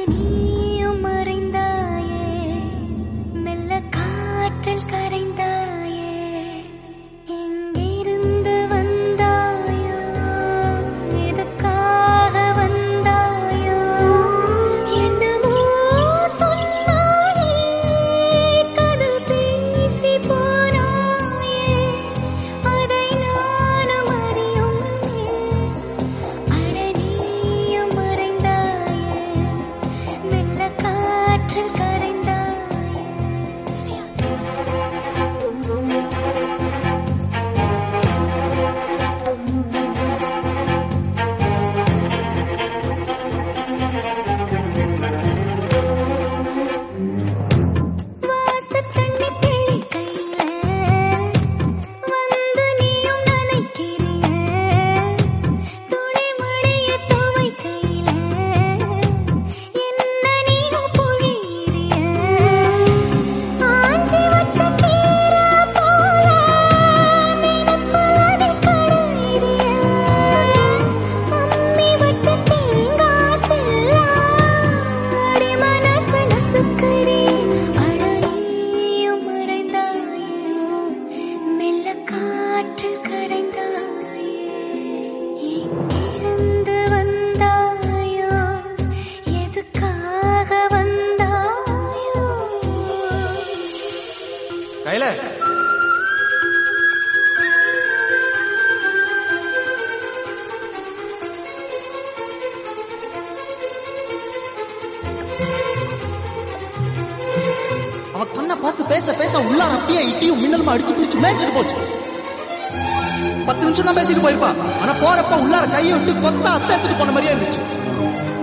நீயும் மறைந்தாயே மெல்ல காற்றில் கரைந்தாயே எங்கிருந்து வந்தாயோ எதுக்காக வந்தாயோ என்னமோ சொன்னாயே கதல் பேசி போனாயே அதை நானும் அறியும் அட நீயும் மறைந்தாயே மெல்ல காற்றில் கரைந்தாயே வாசத் தண்ணி தெளிக்கையில வந்து நீயும் நனைக்கிறிய துணி மணிய துவைக்கையில என்ன நீயும் பொழியிறிய ஆஞ்சி வச்ச கீரை போல நினைப்புல கடையிறிய அம்மி வச்ச தேங்காய் செல்லாடி மனசு நசுக்கிறே அழகியும் மறைந்தாயோ மெல்ல காற்றில் கரைந்தாயே எங்கிருந்து வந்தாயோ எதுக்காக வந்தாயோ கையில அவ கண்ணை பார்த்து பேச பேச உள்ள அப்படியே இட்டியும் மின்னலுமா அடிச்சு பிடிச்சு மேய்ச்சிட்டு போச்சு பத்து நிமிஷம் தான் பேசிட்டு போயிருப்பா ஆனா போறப்ப உள்ளார கையை விட்டு கொத்தா அத்தை எடுத்துட்டு போன மாதிரியே இருந்துச்சு